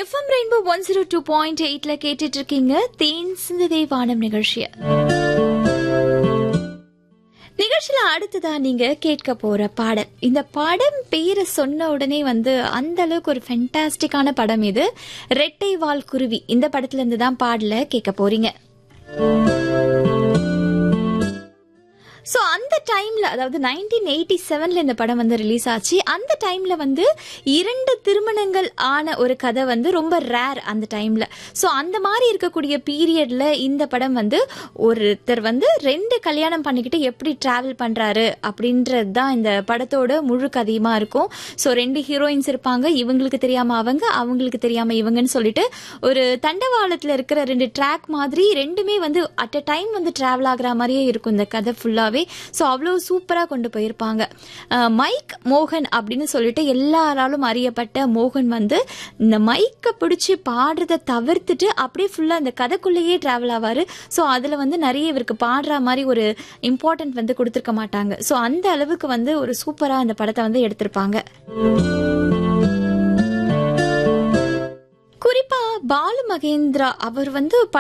FM rainbow one zero two point எயிட்ல கேட்டுட்டு இருக்கீங்க தேன் சிந்ததே வானம் நிகழ்ச்சிய நிகழ்ச்சியில அடுத்ததா நீங்க கேட்க போற பாடல் இந்த படம் பேரை சொன்ன உடனே வந்து அந்த அளவுக்கு ஒரு ஃபென்டாஸ்டிக்கான படம் இது ரெட்டை வால் குருவி இந்த படத்துல இருந்து தான் பாடல கேட்க போறீங்க ஸோ அந்த டைம்ல அதாவது நைன்டீன் எயிட்டி செவன்ல இந்த படம் வந்து ரிலீஸ் ஆச்சு அந்த டைம்ல வந்து இரண்டு திருமணங்கள் ஆன ஒரு கதை வந்து ரொம்ப ரேர் அந்த டைம்ல ஸோ அந்த மாதிரி இருக்கக்கூடிய பீரியட்ல இந்த படம் வந்து ஒருத்தர் வந்து ரெண்டு கல்யாணம் பண்ணிக்கிட்டு எப்படி டிராவல் பண்றாரு அப்படின்றது தான் இந்த படத்தோட முழு கதையுமா இருக்கும் ஸோ ரெண்டு ஹீரோயின்ஸ் இருப்பாங்க இவங்களுக்கு தெரியாம அவங்க அவங்களுக்கு தெரியாம இவங்கன்னு சொல்லிட்டு ஒரு தண்டவாளத்துல இருக்கிற ரெண்டு ட்ராக் மாதிரி ரெண்டுமே வந்து அட் அ டைம் வந்து டிராவல் ஆகுற மாதிரியே இருக்கும் இந்த கதை ஃபுல்லாவே ஸோ அவ்வளோ சூப்பராக கொண்டு போயிருப்பாங்க அஹ் மைக் மோகன் அப்படின்னு சொல்லிட்டு எல்லாராலும் அறியப்பட்ட மோகன் வந்து இந்த மைக்கை பிடிச்சி பாடுறதை தவிர்த்துட்டு அப்படியே ஃபுல்லாக அந்த கதைக்குள்ளேயே டிராவல் ஆவார் ஸோ அதில் வந்து நிறைய இவருக்கு பாடுற மாதிரி ஒரு இம்பார்ட்டன்ட் வந்து கொடுத்துருக்க மாட்டாங்க ஸோ அந்த அளவுக்கு வந்து ஒரு சூப்பராக அந்த படத்தை வந்து எடுத்திருப்பாங்க குறிப்பா பாலு மகேந்திரா அவர் வந்து